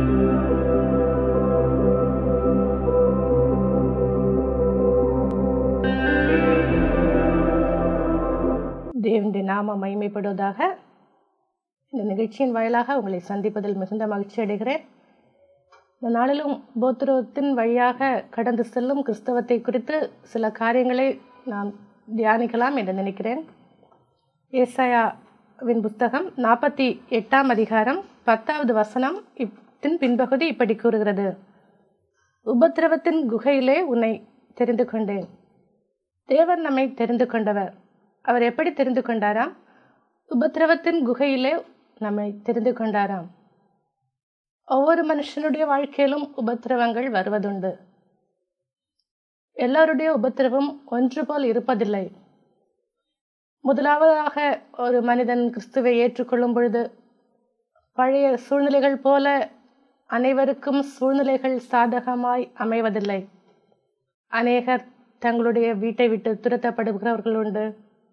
தேவனுடைய நாம மகிமைப்படுவதாக இந்த நிகழ்ச்சியின் வாயிலாக உங்களை சந்திப்பதில் மிகுந்த மகிழ்ச்சி அடைகிறேன் இந்த நாளிலும் போத்ரோத்தின் வழியாக கடந்து செல்லும் கிறிஸ்தவத்தை குறித்து சில காரியங்களை நாம் தியானிக்கலாம் என்று நினைக்கிறேன் ஏசாயாவின் புஸ்தகம் நாற்பத்தி எட்டாம் அதிகாரம் பத்தாவது வசனம் இத்தின் பின்பகுதி இப்படி கூறுகிறது உபத்திரவத்தின் குகையிலே உன்னை தெரிந்து கொண்டேன் தேவன் நம்மை தெரிந்து கொண்டவர் அவர் எப்படி தெரிந்து கொண்டாராம் உபத்திரவத்தின் குகையிலே நம்மை தெரிந்து கொண்டாராம் ஒவ்வொரு மனுஷனுடைய வாழ்க்கையிலும் உபத்திரவங்கள் வருவதுண்டு எல்லாருடைய உபத்திரவம் ஒன்று போல் இருப்பதில்லை முதலாவதாக ஒரு மனிதன் கிறிஸ்துவை ஏற்றுக்கொள்ளும் பொழுது பழைய சூழ்நிலைகள் போல அனைவருக்கும் சூழ்நிலைகள் சாதகமாய் அமைவதில்லை அநேகர் தங்களுடைய வீட்டை விட்டு துரத்தப்படுகிறவர்கள் உண்டு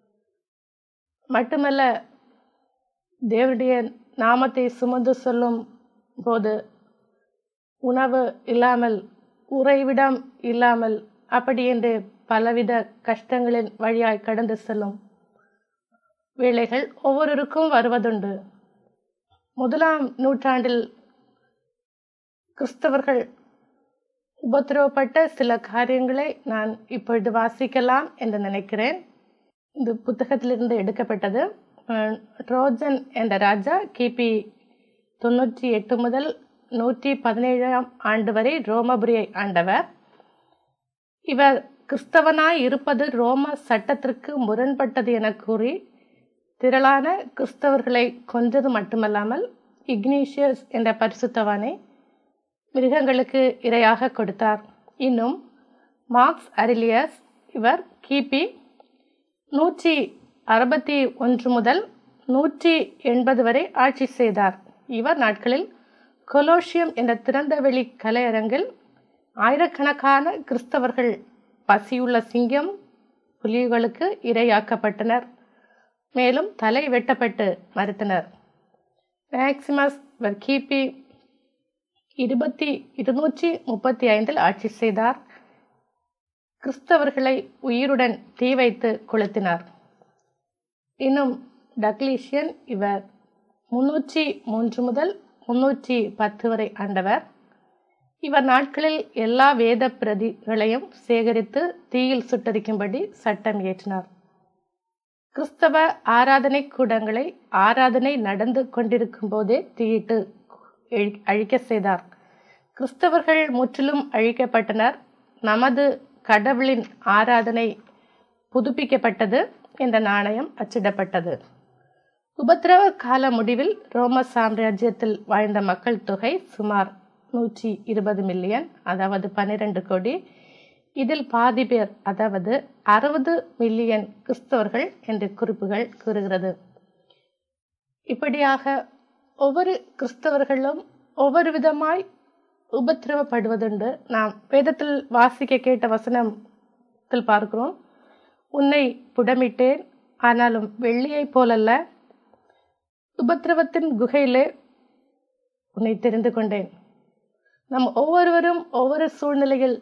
மட்டுமல்ல தேவனுடைய நாமத்தை சுமந்து சொல்லும் போது உணவு இல்லாமல் உறைவிடம் இல்லாமல் அப்படி என்று பலவித கஷ்டங்களின் வழியாய் கடந்து செல்லும் வேலைகள் ஒவ்வொருவருக்கும் வருவதுண்டு முதலாம் நூற்றாண்டில் கிறிஸ்தவர்கள் உபத்திரவப்பட்ட சில காரியங்களை நான் இப்பொழுது வாசிக்கலாம் என்று நினைக்கிறேன் இந்த புத்தகத்திலிருந்து எடுக்கப்பட்டது ட்ரோஜன் என்ற ராஜா கிபி தொண்ணூற்றி எட்டு முதல் நூற்றி பதினேழாம் ஆண்டு வரை ரோமபுரியை ஆண்டவர் இவர் கிறிஸ்தவனாய் இருப்பது ரோம சட்டத்திற்கு முரண்பட்டது என கூறி திரளான கிறிஸ்தவர்களை கொன்றது மட்டுமல்லாமல் இக்னீஷியஸ் என்ற பரிசுத்தவானை மிருகங்களுக்கு இரையாக கொடுத்தார் இன்னும் மார்க்ஸ் அரிலியஸ் இவர் கிபி நூற்றி அறுபத்தி ஒன்று முதல் நூற்றி எண்பது வரை ஆட்சி செய்தார் இவர் நாட்களில் கொலோஷியம் என்ற திறந்தவெளி கலையரங்கில் ஆயிரக்கணக்கான கிறிஸ்தவர்கள் பசியுள்ள சிங்கம் புலிகளுக்கு இரையாக்கப்பட்டனர் மேலும் தலை வெட்டப்பட்டு மறுத்தனர் மேக்சிமஸ் இவர் கிபி இருபத்தி இருநூற்றி முப்பத்தி ஐந்தில் ஆட்சி செய்தார் கிறிஸ்தவர்களை உயிருடன் தீ வைத்து கொளுத்தினார் இன்னும் டக்லீஷியன் இவர் முன்னூற்றி மூன்று முதல் முன்னூற்றி பத்து வரை ஆண்டவர் இவர் நாட்களில் எல்லா வேத பிரதிகளையும் சேகரித்து தீயில் சுட்டரிக்கும்படி சட்டம் இயற்றினார் கிறிஸ்தவ ஆராதனை கூடங்களை ஆராதனை நடந்து கொண்டிருக்கும் போதே தீயிட்டு அழிக்க செய்தார் கிறிஸ்தவர்கள் முற்றிலும் அழிக்கப்பட்டனர் நமது கடவுளின் ஆராதனை புதுப்பிக்கப்பட்டது என்ற நாணயம் அச்சிடப்பட்டது உபத்திரவ கால முடிவில் ரோம சாம்ராஜ்யத்தில் வாழ்ந்த மக்கள் தொகை சுமார் நூற்றி இருபது மில்லியன் அதாவது பன்னிரண்டு கோடி இதில் பாதி பேர் அதாவது அறுபது மில்லியன் கிறிஸ்தவர்கள் என்று குறிப்புகள் கூறுகிறது இப்படியாக ஒவ்வொரு கிறிஸ்தவர்களும் ஒவ்வொரு விதமாய் உபத்திரவப்படுவதுண்டு நாம் வேதத்தில் வாசிக்க கேட்ட வசனத்தில் பார்க்கிறோம் உன்னை புடமிட்டேன் ஆனாலும் வெள்ளியைப் போலல்ல உபத்திரவத்தின் குகையிலே உன்னை தெரிந்து கொண்டேன் நம் ஒவ்வொருவரும் ஒவ்வொரு சூழ்நிலையில்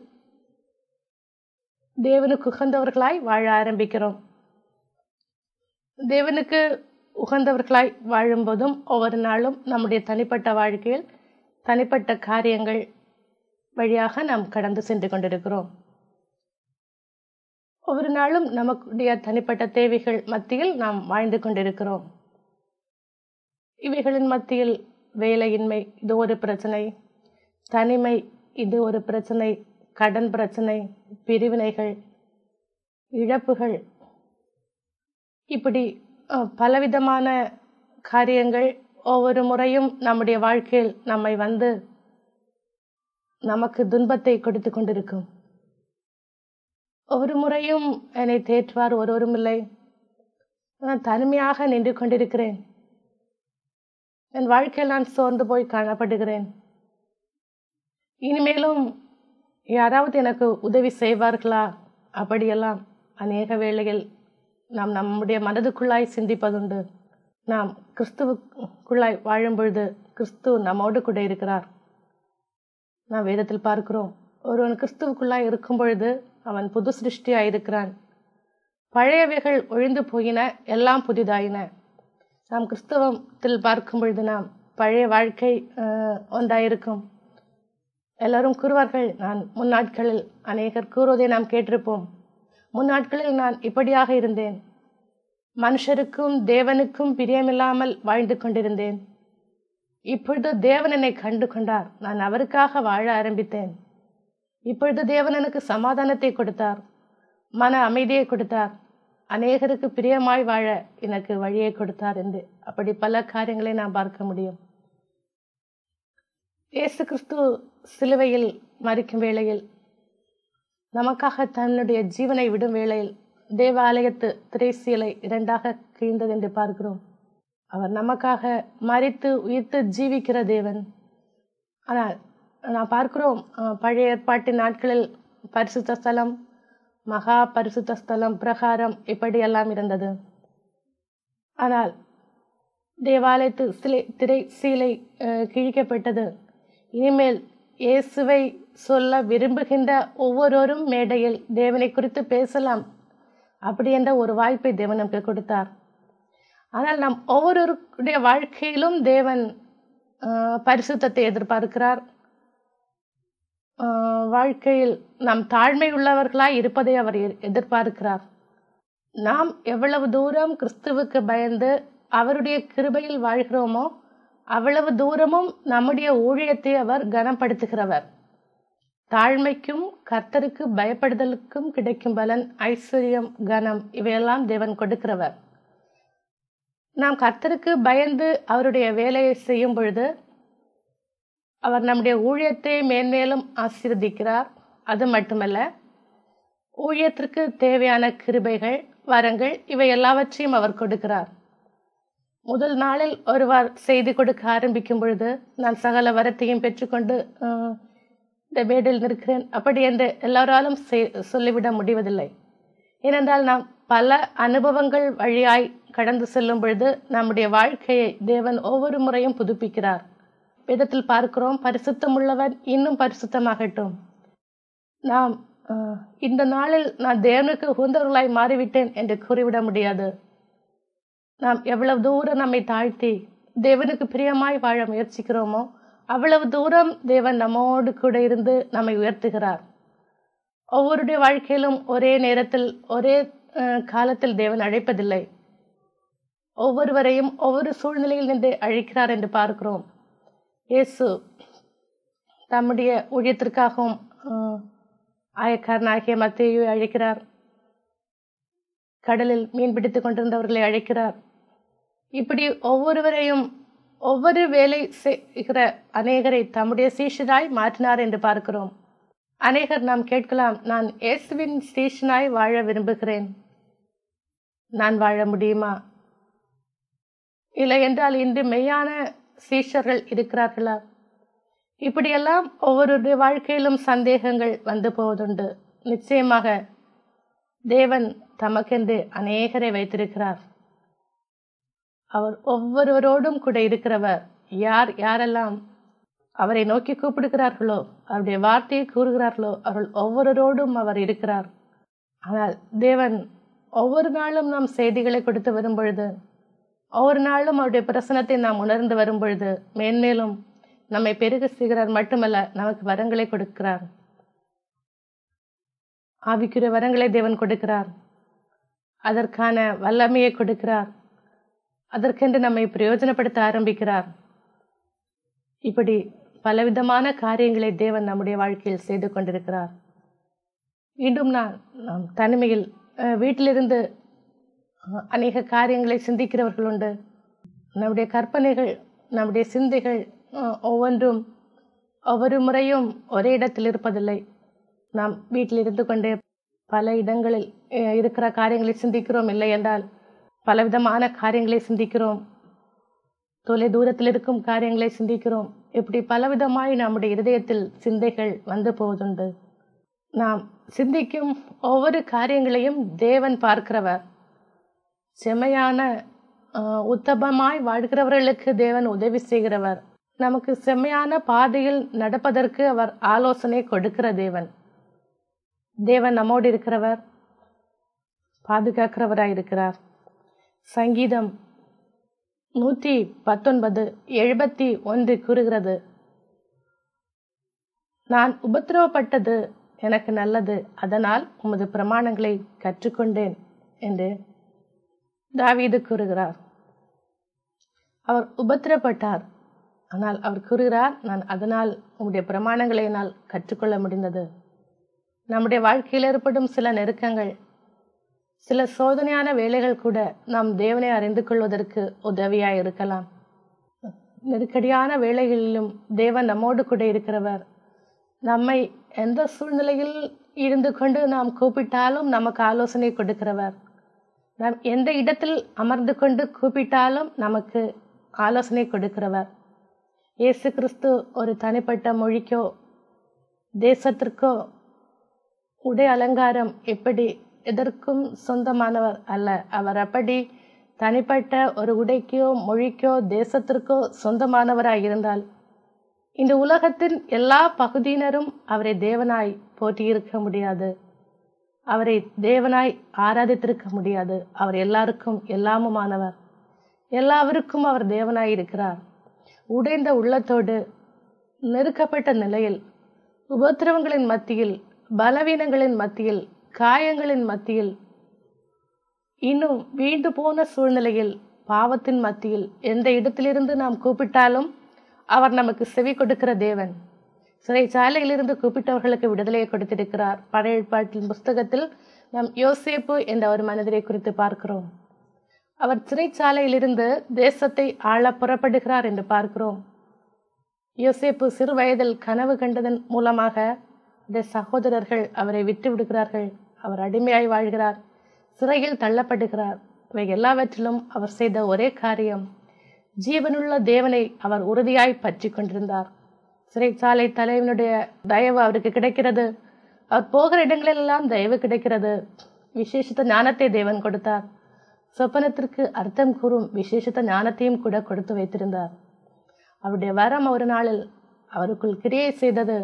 தேவனுக்கு உகந்தவர்களாய் வாழ ஆரம்பிக்கிறோம் தேவனுக்கு உகந்தவர்களாய் வாழும்போதும் ஒவ்வொரு நாளும் நம்முடைய தனிப்பட்ட வாழ்க்கையில் தனிப்பட்ட காரியங்கள் வழியாக நாம் கடந்து சென்று கொண்டிருக்கிறோம் ஒவ்வொரு நாளும் நமக்குடைய தனிப்பட்ட தேவைகள் மத்தியில் நாம் வாழ்ந்து கொண்டிருக்கிறோம் இவைகளின் மத்தியில் வேலையின்மை இது ஒரு பிரச்சனை தனிமை இது ஒரு பிரச்சனை கடன் பிரச்சனை பிரிவினைகள் இழப்புகள் இப்படி பலவிதமான காரியங்கள் ஒவ்வொரு முறையும் நம்முடைய வாழ்க்கையில் நம்மை வந்து நமக்கு துன்பத்தை கொடுத்து கொண்டிருக்கும் ஒவ்வொரு முறையும் என்னை தேற்றுவார் ஒருவரும் இல்லை நான் தனிமையாக நின்று கொண்டிருக்கிறேன் என் வாழ்க்கையில் நான் சோர்ந்து போய் காணப்படுகிறேன் இனிமேலும் யாராவது எனக்கு உதவி செய்வார்களா அப்படியெல்லாம் அநேக வேளையில் நாம் நம்முடைய மனதுக்குள்ளாய் சிந்திப்பதுண்டு நாம் கிறிஸ்துவுக்குள்ளாய் வாழும் பொழுது கிறிஸ்து நம்மோடு கூட இருக்கிறார் நான் வேதத்தில் பார்க்கிறோம் ஒருவன் கிறிஸ்துவுக்குள்ளாய் இருக்கும் பொழுது அவன் புது சிருஷ்டியாய் இருக்கிறான் பழையவைகள் ஒழிந்து போயின எல்லாம் புதிதாயின நாம் கிறிஸ்தவத்தில் பார்க்கும் பொழுது நாம் பழைய வாழ்க்கை அஹ், ஒன்றாயிருக்கும் எல்லாரும் கூறுவார்கள் நான் முன்னாட்களில் அநேகர் கூறுவதை நாம் கேட்டிருப்போம் முன்னாட்களில் நான் இப்படியாக இருந்தேன் மனுஷருக்கும் தேவனுக்கும் பிரியமில்லாமல் வாழ்ந்து கொண்டிருந்தேன் இப்பொழுது தேவன் என்னை கண்டு கொண்டார் நான் அவருக்காக வாழ ஆரம்பித்தேன் இப்பொழுது தேவன் எனக்கு சமாதானத்தை கொடுத்தார் மன அமைதியை கொடுத்தார் அநேகருக்கு பிரியமாய் வாழ எனக்கு வழியை கொடுத்தார் என்று அப்படி பல காரியங்களை நாம் பார்க்க முடியும் இயேசு கிறிஸ்து சிலுவையில் மறிக்கும் வேளையில் நமக்காக தன்னுடைய ஜீவனை விடும் வேளையில் தேவாலயத்து திரைசீலை இரண்டாக கிழிந்தது என்று பார்க்கிறோம் அவர் நமக்காக மறித்து உயிர்த்து ஜீவிக்கிற தேவன் ஆனால் நான் பார்க்கிறோம் அஹ், பழைய ஏற்பாட்டின் நாட்களில் பரிசுத்த ஸ்தலம் மகா பரிசுத்த ஸ்தலம் பிரகாரம் இப்படியெல்லாம் இருந்தது ஆனால் தேவாலயத்து சிலை திரை சீலை அஹ், கிழிக்கப்பட்டது இனிமேல் இயேசுவை சொல்ல விரும்புகின்ற ஒவ்வொருவரும் மேடையில் தேவனை குறித்து பேசலாம் அப்படி என்ற ஒரு வாய்ப்பை தேவன் நமக்கு கொடுத்தார் ஆனால் நம் ஒவ்வொருவருடைய வாழ்க்கையிலும் தேவன் ஆஹ், பரிசுத்தத்தை எதிர்பார்க்கிறார் ஆஹ், வாழ்க்கையில் நாம் தாழ்மை உள்ளவர்களாய் இருப்பதை அவர் எ- எதிர்பார்க்கிறார் நாம் எவ்வளவு தூரம் கிறிஸ்துவுக்கு பயந்து அவருடைய கிருபையில் வாழ்கிறோமோ அவ்வளவு தூரமும் நம்முடைய ஊழியத்தை அவர் கனப்படுத்துகிறவர் தாழ்மைக்கும் கர்த்தருக்கு பயப்படுதலுக்கும் கிடைக்கும் பலன் ஐஸ்வர்யம் கனம் இவையெல்லாம் தேவன் கொடுக்கிறவர் நாம் கர்த்தருக்கு பயந்து அவருடைய வேலையை செய்யும் பொழுது அவர் நம்முடைய ஊழியத்தை மேன்மேலும் ஆசீர்வதிக்கிறார் அது மட்டுமல்ல ஊழியத்திற்கு தேவையான கிருபைகள் வரங்கள் இவை எல்லாவற்றையும் அவர் கொடுக்கிறார் முதல் நாளில் ஒருவர் செய்தி கொடுக்க ஆரம்பிக்கும் பொழுது நான் சகல வரத்தையும் பெற்றுக்கொண்டு அஹ், இந்த மேடையில் நிற்கிறேன் அப்படி என்று எல்லாராலும் செய்- சொல்லிவிட முடிவதில்லை ஏனென்றால் நாம் பல அனுபவங்கள் வழியாய் கடந்து செல்லும் பொழுது நம்முடைய வாழ்க்கையை தேவன் ஒவ்வொரு முறையும் புதுப்பிக்கிறார் வேதத்தில் பார்க்கிறோம் பரிசுத்தமுள்ளவன் இன்னும் பரிசுத்தமாகட்டும் நாம் அஹ், இந்த நாளில் நான் தேவனுக்கு உகந்தவர்களாய் மாறிவிட்டேன் என்று கூறிவிட முடியாது நாம் எவ்வளவு தூரம் நம்மை தாழ்த்தி தேவனுக்கு பிரியமாய் வாழ முயற்சிக்கிறோமோ அவ்வளவு தூரம் தேவன் நம்மோடு கூட இருந்து நம்மை உயர்த்துகிறார் ஒவ்வொருடைய வாழ்க்கையிலும் ஒரே நேரத்தில் ஒரே அஹ், காலத்தில் தேவன் அழைப்பதில்லை ஒவ்வொருவரையும் ஒவ்வொரு சூழ்நிலையில் நின்று அழைக்கிறார் என்று பார்க்கிறோம் இயேசு தம்முடைய ஊழியத்திற்காகவும் அஹ், ஆயக்காரனாகிய மத்தேயுவை அழைக்கிறார் கடலில் மீன் பிடித்துக் கொண்டிருந்தவர்களை அழைக்கிறார் இப்படி ஒவ்வொருவரையும் ஒவ்வொரு வேலை செய்கிற அநேகரை தம்முடைய சீஷராய் மாற்றினார் என்று பார்க்கிறோம் அநேகர் நாம் கேட்கலாம் நான் இயேசுவின் சீஷனாய் வாழ விரும்புகிறேன் நான் வாழ முடியுமா இல்லை என்றால் இன்று மெய்யான சீஷர்கள் இருக்கிறார்களா இப்படியெல்லாம் ஒவ்வொருடைய வாழ்க்கையிலும் சந்தேகங்கள் வந்து போவதுண்டு நிச்சயமாக தேவன் தமக்கென்று அநேகரை வைத்திருக்கிறார் அவர் ஒவ்வொருவரோடும் கூட இருக்கிறவர் யார் யாரெல்லாம் அவரை நோக்கி கூப்பிடுகிறார்களோ அவருடைய வார்த்தையை கூறுகிறார்களோ அவர்கள் ஒவ்வொருவரோடும் அவர் இருக்கிறார் ஆனால் தேவன் ஒவ்வொரு நாளும் நாம் செய்திகளை கொடுத்து வரும் பொழுது ஒவ்வொரு நாளும் அவருடைய பிரசனத்தை நாம் உணர்ந்து வரும் பொழுது மேன்மேலும் நம்மை பெருக செய்கிறார் மட்டுமல்ல நமக்கு வரங்களை கொடுக்கிறார் ஆவிக்குரிய வரங்களை தேவன் கொடுக்கிறார் அதற்கான வல்லமையை கொடுக்கிறார் அதற்கென்று நம்மை பிரயோஜனப்படுத்த ஆரம்பிக்கிறார் இப்படி பலவிதமான காரியங்களை தேவன் நம்முடைய வாழ்க்கையில் செய்து கொண்டிருக்கிறார் மீண்டும் நான் நாம் தனிமையில் அஹ், வீட்டிலிருந்து அஹ், அநேக காரியங்களை சிந்திக்கிறவர்கள் உண்டு நம்முடைய கற்பனைகள் நம்முடைய சிந்தைகள் அஹ், ஒவ்வொன்றும் ஒவ்வொரு முறையும் ஒரே இடத்தில் இருப்பதில்லை நாம் வீட்டில் இருந்து கொண்டே பல இடங்களில் அஹ், இருக்கிற காரியங்களை சிந்திக்கிறோம் இல்லை என்றால் பலவிதமான காரியங்களை சிந்திக்கிறோம் தொலை தூரத்தில் இருக்கும் காரியங்களை சிந்திக்கிறோம் இப்படி பலவிதமாய் நம்முடைய இருதயத்தில் சிந்தைகள் வந்து போவதுண்டு நாம் சிந்திக்கும் ஒவ்வொரு காரியங்களையும் தேவன் பார்க்கிறவர் செம்மையான ஆஹ், உத்தமமாய் வாழ்கிறவர்களுக்கு தேவன் உதவி செய்கிறவர் நமக்கு செம்மையான பாதையில் நடப்பதற்கு அவர் ஆலோசனை கொடுக்கிற தேவன் தேவன் நம்மோடு இருக்கிறவர் பாதுகாக்கிறவராய் இருக்கிறார் சங்கீதம் நூற்றி பத்தொன்பது எழுபத்தி ஒன்று கூறுகிறது நான் உபத்திரவப்பட்டது எனக்கு நல்லது அதனால் உமது பிரமாணங்களை கற்றுக்கொண்டேன் என்று தாவீது கூறுகிறார் அவர் உபத்திரப்பட்டார் ஆனால் அவர் கூறுகிறார் நான் அதனால் உம்முடைய பிரமாணங்களை என்னால் கற்றுக்கொள்ள முடிந்தது நம்முடைய வாழ்க்கையில் ஏற்படும் சில நெருக்கங்கள் சில சோதனையான வேலைகள் கூட நாம் தேவனை அறிந்து கொள்வதற்கு உதவியாக இருக்கலாம் நெருக்கடியான வேலைகளிலும் தேவன் நம்மோடு கூட இருக்கிறவர் நம்மை எந்த சூழ்நிலையில் இருந்து கொண்டு நாம் கூப்பிட்டாலும் நமக்கு ஆலோசனை கொடுக்கிறவர் நாம் எந்த இடத்தில் அமர்ந்து கொண்டு கூப்பிட்டாலும் நமக்கு ஆலோசனை கொடுக்கிறவர் இயேசு கிறிஸ்து ஒரு தனிப்பட்ட மொழிக்கோ தேசத்திற்கோ உடை அலங்காரம் எப்படி எதற்கும் சொந்தமானவர் அல்ல அவர் அப்படி தனிப்பட்ட ஒரு உடைக்கோ மொழிக்கோ தேசத்திற்கோ சொந்தமானவராய் இருந்தால் இந்த உலகத்தின் எல்லா பகுதியினரும் அவரை தேவனாய் போற்றியிருக்க முடியாது அவரை தேவனாய் ஆராதித்திருக்க முடியாது அவர் எல்லாருக்கும் எல்லாமுமானவர் எல்லாவருக்கும் அவர் தேவனாய் இருக்கிறார் உடைந்த உள்ளத்தோடு நெருக்கப்பட்ட நிலையில் உபத்திரவங்களின் மத்தியில் பலவீனங்களின் மத்தியில் காயங்களின் மத்தியில் இன்னும் வீண்டு போன சூழ்நிலையில் பாவத்தின் மத்தியில் எந்த இடத்திலிருந்து நாம் கூப்பிட்டாலும் அவர் நமக்கு செவி கொடுக்கிற தேவன் சிறைச்சாலையிலிருந்து கூப்பிட்டவர்களுக்கு விடுதலையை கொடுத்திருக்கிறார் பழைய ஏற்பாட்டின் புஸ்தகத்தில் நாம் யோசேப்பு என்ற ஒரு மனிதரை குறித்து பார்க்கிறோம் அவர் சிறைச்சாலையிலிருந்து தேசத்தை ஆள புறப்படுகிறார் என்று பார்க்கிறோம் யோசேப்பு சிறு வயதில் கனவு கண்டதன் மூலமாக இந்த சகோதரர்கள் அவரை விட்டு விடுகிறார்கள் அவர் அடிமையாய் வாழ்கிறார் சிறையில் தள்ளப்படுகிறார் இவை எல்லாவற்றிலும் அவர் செய்த ஒரே காரியம் ஜீவனுள்ள தேவனை அவர் உறுதியாய் பற்றி கொண்டிருந்தார் சிறைச்சாலை தலைவனுடைய தயவு அவருக்கு கிடைக்கிறது அவர் போகிற இடங்களெல்லாம் தயவு கிடைக்கிறது விசேஷித்த ஞானத்தை தேவன் கொடுத்தார் சொப்பனத்திற்கு அர்த்தம் கூறும் விசேஷித்த ஞானத்தையும் கூட கொடுத்து வைத்திருந்தார் அவருடைய வரம் ஒரு நாளில் அவருக்குள் கிரியை செய்தது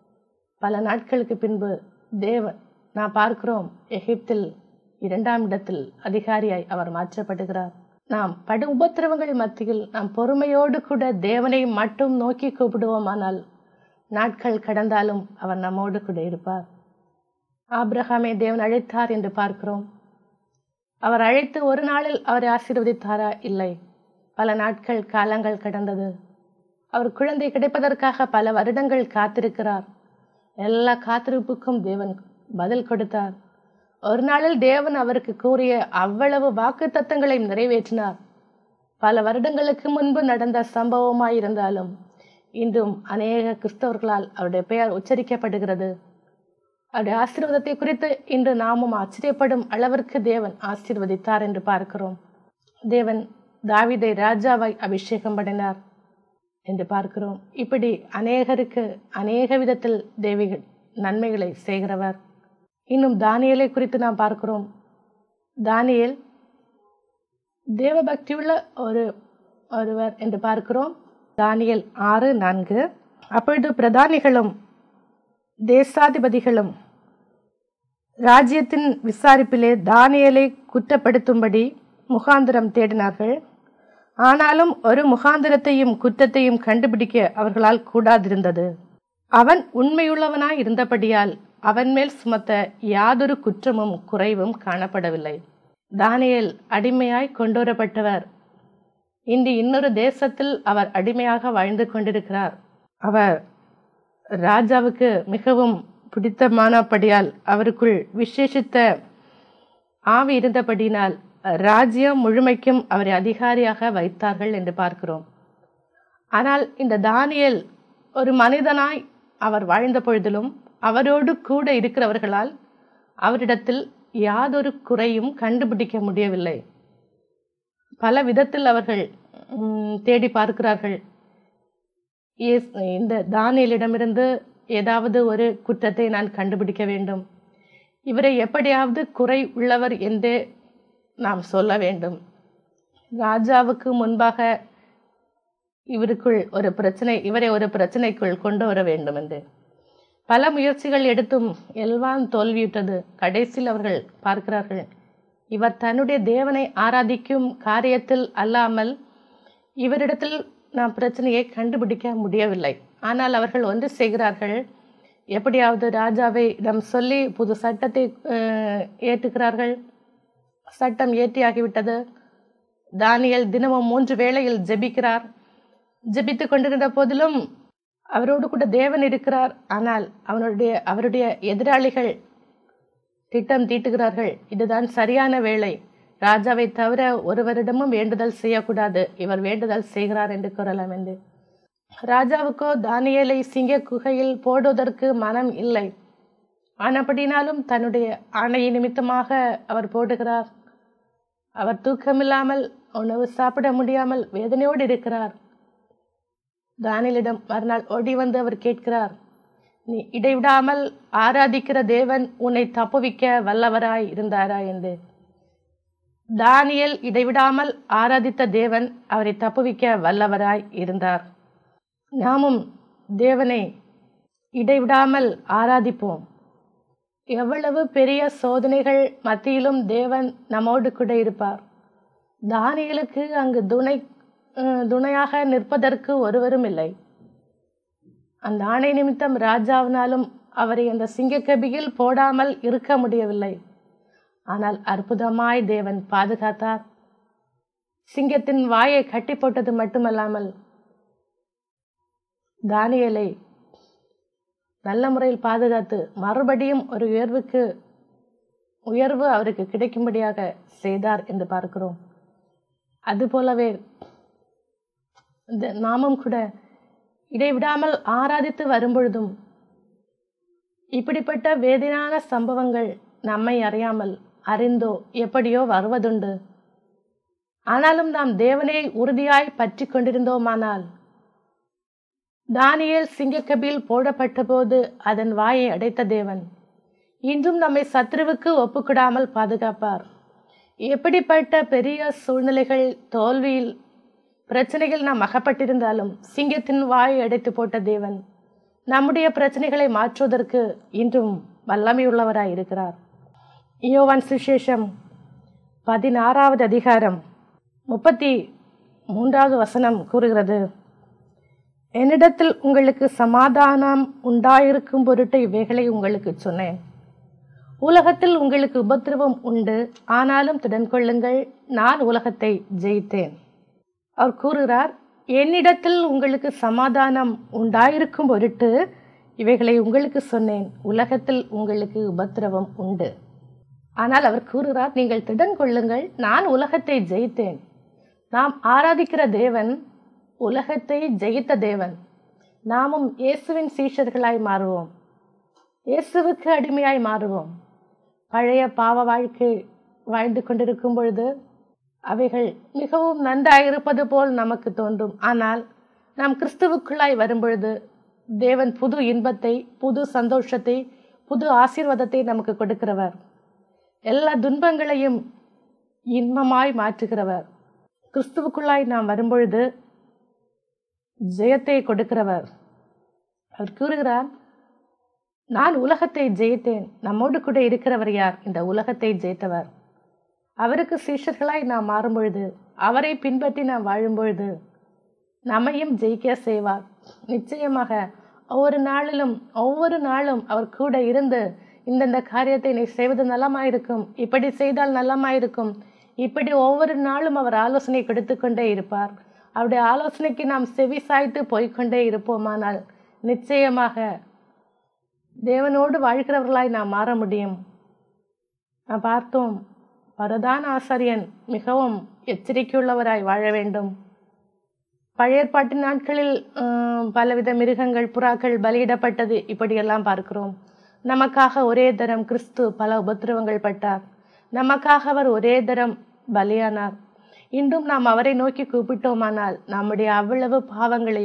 பல நாட்களுக்கு பின்பு தேவன் நான் பார்க்கிறோம் எகிப்தில் இரண்டாம் இடத்தில் அதிகாரியாய் அவர் மாற்றப்படுகிறார் நாம் படு உபத்திரவங்கள் மத்தியில் நாம் பொறுமையோடு கூட தேவனை மட்டும் நோக்கி கூப்பிடுவோமானால் நாட்கள் கடந்தாலும் அவர் நம்மோடு கூட இருப்பார் ஆப்ரஹாமை தேவன் அழைத்தார் என்று பார்க்கிறோம் அவர் அழைத்து ஒரு நாளில் அவரை ஆசீர்வதித்தாரா இல்லை பல நாட்கள் காலங்கள் கடந்தது அவர் குழந்தை கிடைப்பதற்காக பல வருடங்கள் காத்திருக்கிறார் எல்லா காத்திருப்புக்கும் தேவன் பதில் கொடுத்தார் ஒரு நாளில் தேவன் அவருக்கு கூறிய அவ்வளவு வாக்கு தத்தங்களை நிறைவேற்றினார் பல வருடங்களுக்கு முன்பு நடந்த சம்பவமாயிருந்தாலும் இன்றும் அநேக கிறிஸ்தவர்களால் அவருடைய பெயர் உச்சரிக்கப்படுகிறது அவருடைய ஆசீர்வாதத்தை குறித்து இன்று நாமும் ஆச்சரியப்படும் அளவிற்கு தேவன் ஆசீர்வதித்தார் என்று பார்க்கிறோம் தேவன் தாவிதை ராஜாவாய் அபிஷேகம் பண்ணினார் என்று பார்க்கிறோம் இப்படி அநேகருக்கு அநேக விதத்தில் தேவிகள் நன்மைகளை செய்கிறவர் இன்னும் தானியலை குறித்து நாம் பார்க்கிறோம் தானியல் தேவபக்தியுள்ள ஒரு ஒருவர் என்று பார்க்கிறோம் தானியல் ஆறு நான்கு அப்பொழுது பிரதானிகளும் தேசாதிபதிகளும் ராஜ்யத்தின் விசாரிப்பிலே தானியலை குற்றப்படுத்தும்படி முகாந்திரம் தேடினார்கள் ஆனாலும் ஒரு முகாந்திரத்தையும் குற்றத்தையும் கண்டுபிடிக்க அவர்களால் கூடாதிருந்தது அவன் உண்மையுள்ளவனாய் இருந்தபடியால் அவன் மேல் சுமத்த யாதொரு குற்றமும் குறைவும் காணப்படவில்லை தானியல் அடிமையாய் கொண்டுவரப்பட்டவர் இன்று இன்னொரு தேசத்தில் அவர் அடிமையாக வாழ்ந்து கொண்டிருக்கிறார் அவர் ராஜாவுக்கு மிகவும் பிடித்தமானபடியால் அவருக்குள் விசேஷித்த ஆவி இருந்தபடினால் ராஜ்யம் முழுமைக்கும் அவரை அதிகாரியாக வைத்தார்கள் என்று பார்க்கிறோம் ஆனால் இந்த தானியல் ஒரு மனிதனாய் அவர் வாழ்ந்த பொழுதிலும் அவரோடு கூட இருக்கிறவர்களால் அவரிடத்தில் யாதொரு குறையும் கண்டுபிடிக்க முடியவில்லை பல விதத்தில் அவர்கள் தேடி பார்க்கிறார்கள் இந்த தானியலிடமிருந்து ஏதாவது ஒரு குற்றத்தை நான் கண்டுபிடிக்க வேண்டும் இவரை எப்படியாவது குறை உள்ளவர் என்றே நாம் சொல்ல வேண்டும் ராஜாவுக்கு முன்பாக இவருக்குள் ஒரு பிரச்சனை இவரை ஒரு பிரச்சனைக்குள் கொண்டு வர வேண்டும் என்று பல முயற்சிகள் எடுத்தும் எல்லாம் தோல்வியுற்றது கடைசியில் அவர்கள் பார்க்கிறார்கள் இவர் தன்னுடைய தேவனை ஆராதிக்கும் காரியத்தில் அல்லாமல் இவரிடத்தில் நாம் பிரச்சனையை கண்டுபிடிக்க முடியவில்லை ஆனால் அவர்கள் ஒன்று செய்கிறார்கள் எப்படியாவது ராஜாவை இடம் சொல்லி புது சட்டத்தை அஹ், ஏற்றுக்கிறார்கள் சட்டம் ஏற்றியாகிவிட்டது தானியல் தினமும் மூன்று வேளையில் ஜெபிக்கிறார் ஜெபித்துக் கொண்டிருந்த போதிலும் அவரோடு கூட தேவன் இருக்கிறார் ஆனால் அவனுடைய அவருடைய எதிராளிகள் திட்டம் தீட்டுகிறார்கள் இதுதான் சரியான வேளை ராஜாவை தவிர ஒருவரிடமும் வேண்டுதல் செய்யக்கூடாது இவர் வேண்டுதல் செய்கிறார் என்று கூறலாம் என்று ராஜாவுக்கோ தானியேலை சிங்க குகையில் போடுவதற்கு மனம் இல்லை ஆனபடினாலும் தன்னுடைய ஆணை நிமித்தமாக அவர் போடுகிறார் அவர் தூக்கமில்லாமல் உணவு சாப்பிட முடியாமல் வேதனையோடு இருக்கிறார் தானியலிடம் மறுநாள் ஓடி வந்து அவர் கேட்கிறார் நீ இடைவிடாமல் ஆராதிக்கிற தேவன் உன்னை தப்புவிக்க வல்லவராய் இருந்தாரா என்று தானியல் இடைவிடாமல் ஆராதித்த தேவன் அவரை தப்புவிக்க வல்லவராய் இருந்தார் நாமும் தேவனை இடைவிடாமல் ஆராதிப்போம் எவ்வளவு பெரிய சோதனைகள் மத்தியிலும் தேவன் நம்மோடு கூட இருப்பார் தானியலுக்கு அங்கு துணை அஹ், துணையாக நிற்பதற்கு ஒருவரும் இல்லை அந்த ஆணை நிமித்தம் ராஜாவினாலும் அவரை அந்த சிங்கக்கபியில் போடாமல் இருக்க முடியவில்லை ஆனால் அற்புதமாய் தேவன் பாதுகாத்தார் சிங்கத்தின் வாயை கட்டி போட்டது மட்டுமல்லாமல் தானியலை நல்ல முறையில் பாதுகாத்து மறுபடியும் ஒரு உயர்வுக்கு உயர்வு அவருக்கு கிடைக்கும்படியாக செய்தார் என்று பார்க்கிறோம் அதுபோலவே இந்த நாமும் கூட இடைவிடாமல் ஆராதித்து வரும்பொழுதும் இப்படிப்பட்ட வேதனையான சம்பவங்கள் நம்மை அறியாமல் அறிந்தோ எப்படியோ வருவதுண்டு ஆனாலும் நாம் தேவனை உறுதியாய் பற்றி கொண்டிருந்தோமானால் தானியேல் சிங்கக்கபில் போடப்பட்ட போது அதன் வாயை அடைத்த தேவன் இன்றும் நம்மை சத்ருவுக்கு ஒப்புக்கிடாமல் பாதுகாப்பார் எப்படிப்பட்ட பெரிய சூழ்நிலைகள் தோல்வியில் பிரச்சனைகள் நாம் அகப்பட்டிருந்தாலும் சிங்கத்தின் வாயை அடைத்து போட்ட தேவன் நம்முடைய பிரச்சனைகளை மாற்றுவதற்கு இன்றும் வல்லமையுள்ளவராய் இருக்கிறார் யோவான் சுசேஷம் பதினாறாவது அதிகாரம் முப்பத்தி மூன்றாவது வசனம் கூறுகிறது என்னிடத்தில் உங்களுக்கு சமாதானம் உண்டாயிருக்கும் பொருட்டு இவைகளை உங்களுக்கு சொன்னேன் உலகத்தில் உங்களுக்கு உபத்திரவம் உண்டு ஆனாலும் திடன் கொள்ளுங்கள் நான் உலகத்தை ஜெயித்தேன் அவர் கூறுகிறார் என்னிடத்தில் உங்களுக்கு சமாதானம் உண்டாயிருக்கும் பொருட்டு இவைகளை உங்களுக்கு சொன்னேன் உலகத்தில் உங்களுக்கு உபத்திரவம் உண்டு ஆனால் அவர் கூறுகிறார் நீங்கள் திடன் கொள்ளுங்கள் நான் உலகத்தை ஜெயித்தேன் நாம் ஆராதிக்கிற தேவன் உலகத்தை ஜெயித்த தேவன் நாமும் இயேசுவின் சீஷர்களாய் மாறுவோம் இயேசுவுக்கு அடிமையாய் மாறுவோம் பழைய பாவ வாழ்க்கை வாழ்ந்து கொண்டிருக்கும் பொழுது அவைகள் மிகவும் நன்றாயிருப்பது போல் நமக்கு தோன்றும் ஆனால் நாம் கிறிஸ்துவுக்குள்ளாய் வரும்பொழுது தேவன் புது இன்பத்தை புது சந்தோஷத்தை புது ஆசீர்வாதத்தை நமக்கு கொடுக்கிறவர் எல்லா துன்பங்களையும் இன்பமாய் மாற்றுகிறவர் கிறிஸ்துவுக்குள்ளாய் நாம் வரும்பொழுது ஜெயத்தை கொடுக்கிறவர் அவர் கூறுகிறார் நான் உலகத்தை ஜெயித்தேன் நம்மோடு கூட இருக்கிறவர் யார் இந்த உலகத்தை ஜெயித்தவர் அவருக்கு சீஷர்களாய் நாம் மாறும் பொழுது அவரை பின்பற்றி நாம் வாழும் பொழுது நம்மையும் ஜெயிக்க செய்வார் நிச்சயமாக ஒவ்வொரு நாளிலும் ஒவ்வொரு நாளும் அவர் கூட இருந்து இந்தந்த காரியத்தை நீ செய்வது நலமாயிருக்கும் இப்படி செய்தால் நலமாயிருக்கும் இப்படி ஒவ்வொரு நாளும் அவர் ஆலோசனை கொடுத்து கொண்டே இருப்பார் அவருடைய ஆலோசனைக்கு நாம் செவி சாய்த்து போய்க்கொண்டே இருப்போமானால் நிச்சயமாக தேவனோடு வாழ்கிறவர்களாய் நாம் மாற முடியும் நாம் பார்த்தோம் பரதான ஆசாரியன் மிகவும் எச்சரிக்கையுள்ளவராய் வாழ வேண்டும் பழைய ஏற்பாட்டு நாட்களில் ஆம், பலவித மிருகங்கள் புறாக்கள் பலியிடப்பட்டது இப்படியெல்லாம் பார்க்கிறோம் நமக்காக ஒரே தரம் கிறிஸ்து பல உபத்திரவங்கள் பட்டார் நமக்காக அவர் ஒரே தரம் பலியானார் இன்றும் நாம் அவரை நோக்கி கூப்பிட்டோமானால் நம்முடைய அவ்வளவு பாவங்களையும்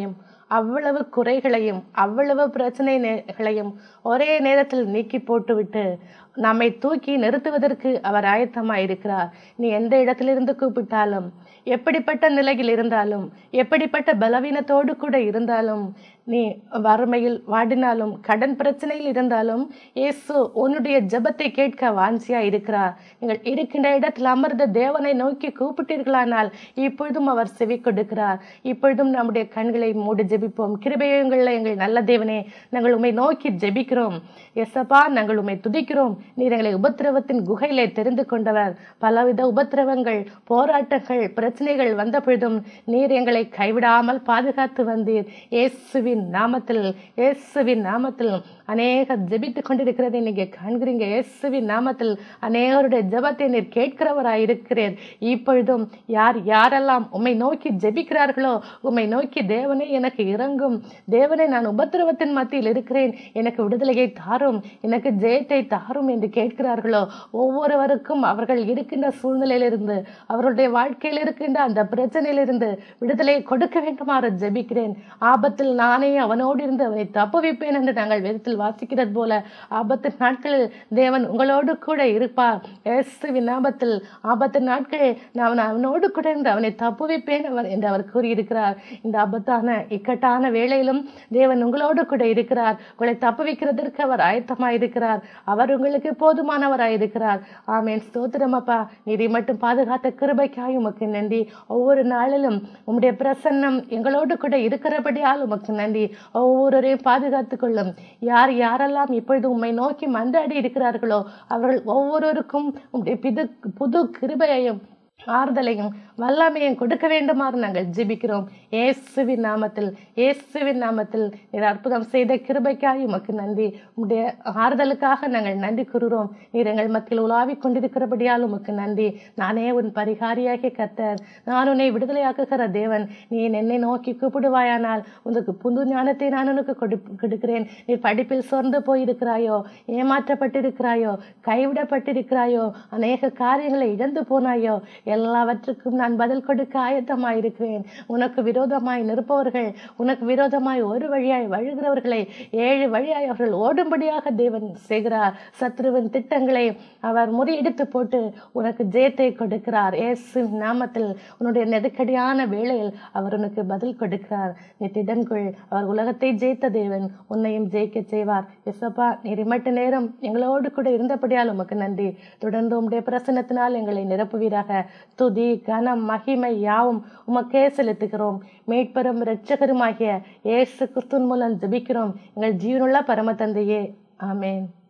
அவ்வளவு குறைகளையும் அவ்வளவு பிரச்சனைகளையும் ஒரே நேரத்தில் நீக்கி போட்டுவிட்டு நம்மை தூக்கி நிறுத்துவதற்கு அவர் ஆயத்தமாய் இருக்கிறார் நீ எந்த இடத்திலிருந்து கூப்பிட்டாலும் எப்படிப்பட்ட நிலையில் இருந்தாலும் எப்படிப்பட்ட பலவீனத்தோடு கூட இருந்தாலும் நீ வறுமையில் வாடினாலும் கடன் பிரச்சனையில் இருந்தாலும் இயேசு உன்னுடைய ஜெபத்தை கேட்க வாஞ்சியா இருக்கிறார் நீங்கள் இருக்கின்ற இடத்தில் அமர்ந்த தேவனை நோக்கி கூப்பிட்டீர்களானால் இப்பொழுதும் அவர் செவி கொடுக்கிறார் இப்பொழுதும் நம்முடைய கண்களை மூடி ஜெபிப்போம் கிருபையங்களில் எங்கள் நல்ல தேவனே நாங்கள் உம்மை நோக்கி ஜெபிக்கிறோம் எசப்பா நாங்கள் உம்மை துதிக்கிறோம் நீர் எங்களை உபத்திரவத்தின் குகையிலே தெரிந்து கொண்டவர் பலவித உபத்திரவங்கள் போராட்டங்கள் பிரச்சனைகள் வந்த பொழுதும் நீர் எங்களை கைவிடாமல் பாதுகாத்து வந்தீர் இயேசுவின் நாமத்தில் இயேசுவின் நாமத்தில் அநேக ஜெபித்து கொண்டிருக்கிறதை நீங்க காண்கிறீங்க இயேசுவின் நாமத்தில் அநேகருடைய ஜெபத்தை நீர் கேட்கிறவராய் இருக்கிறீர் இப்பொழுதும் யார் யாரெல்லாம் உம்மை நோக்கி ஜெபிக்கிறார்களோ உம்மை நோக்கி தேவனே எனக்கு இறங்கும் தேவனே நான் உபத்திரவத்தின் மத்தியில் இருக்கிறேன் எனக்கு விடுதலையை தாரும் எனக்கு ஜெயத்தை தாரும் என்று கேட்கிறார்களோ ஒவ்வொருவருக்கும் அவர்கள் இருக்கின்ற சூழ்நிலையிலிருந்து அவர்களுடைய வாழ்க்கையில் இருக்கின்ற அந்த பிரச்சனையிலிருந்து விடுதலையை கொடுக்க வேண்டுமாறு ஜெபிக்கிறேன் ஆபத்தில் நானே அவனோடு இருந்து அவனை தப்புவிப்பேன் என்று நாங்கள் வேதத்தில் வாசிக்கிறது போல ஆபத்து நாட்களில் தேவன் உங்களோடு கூட இருப்பார் இயேசுவின் ஆபத்தில் ஆபத்து நாட்களில் நான் அவனோடு கூட இருந்து அவனை தப்புவிப்பேன் அவர் என்று அவர் கூறியிருக்கிறார் இந்த ஆபத்தான இக்கட்டான வேளையிலும் தேவன் உங்களோடு கூட இருக்கிறார் உங்களை தப்புவிக்கிறதற்கு அவர் ஆயத்தமாய் இருக்கிறார் அவர் உங்களுக்கு போதுமானவராய் இருக்கிறார் ஆமேன் ஸ்தோத்திரம் அப்பா நீரை மட்டும் பாதுகாத்த கிருபைக்காய் உமக்கு நன்றி ஒவ்வொரு நாளிலும் உம்முடைய பிரசன்னம் எங்களோடு கூட இருக்கிறபடியால் உமக்கு நன்றி ஒவ்வொருவரையும் பாதுகாத்துக் கொள்ளும் யார் யாரெல்லாம் இப்பொழுது உம்மை நோக்கி மன்றாடி இருக்கிறார்களோ அவர்கள் ஒவ்வொருவருக்கும் உம்முடைய பிது புது கிருபையையும் ஆறுதலையும் வல்லமையும் கொடுக்க வேண்டுமாறு நாங்கள் ஜெபிக்கிறோம் இயேசுவின் நாமத்தில் இயேசுவின் நாமத்தில் நீர் அற்புதம் செய்த கிருபைக்காய் உமக்கு நன்றி உம்முடைய ஆறுதலுக்காக நாங்கள் நன்றி கூறுகிறோம் நீர் எங்கள் மத்தியில் உலாவிக் கொண்டிருக்கிறபடியால் உமக்கு நன்றி நானே உன் பரிகாரியாகிய கர்த்தர் நான் உன்னை விடுதலையாக்குகிற தேவன் நீ என்னை நோக்கி கூப்பிடுவாயானால் உனக்கு புது ஞானத்தை நான் உனக்கு கொடு கொடுக்கிறேன் நீ படிப்பில் சோர்ந்து போயிருக்கிறாயோ ஏமாற்றப்பட்டிருக்கிறாயோ கைவிடப்பட்டிருக்கிறாயோ அநேக காரியங்களை இழந்து போனாயோ எல்லாவற்றுக்கும் நான் பதில் கொடுக்க ஆயத்தமாயிருக்கிறேன் உனக்கு விரோதமாய் நிற்பவர்கள் உனக்கு விரோதமாய் ஒரு வழியாய் வழுகிறவர்களை ஏழு வழியாய் அவர்கள் ஓடும்படியாக தேவன் செய்கிறார் சத்ருவின் திட்டங்களை அவர் முறியடித்து போட்டு உனக்கு ஜெயத்தை கொடுக்கிறார் இயேசு நாமத்தில் உன்னுடைய நெருக்கடியான வேளையில் அவர் உனக்கு பதில் கொடுக்கிறார் நீ திடன்கொள் அவர் உலகத்தை ஜெயித்த தேவன் உன்னையும் ஜெயிக்க செய்வார் எசப்பா நீர் இம்மட்டு நேரம் எங்களோடு கூட இருந்தபடியால் உமக்கு நன்றி தொடர்ந்து உம்முடைய பிரசன்னத்தினால் எங்களை நிரப்புவீராக துதி கனம் மகிமை யாவும் உமக்கே செலுத்துகிறோம் மீட்பெரும் இரட்சகருமாகிய இயேசு கிறிஸ்துவின் மூலம் ஜெபிக்கிறோம் எங்கள் ஜீவனுள்ள பரம தந்தையே ஆமென்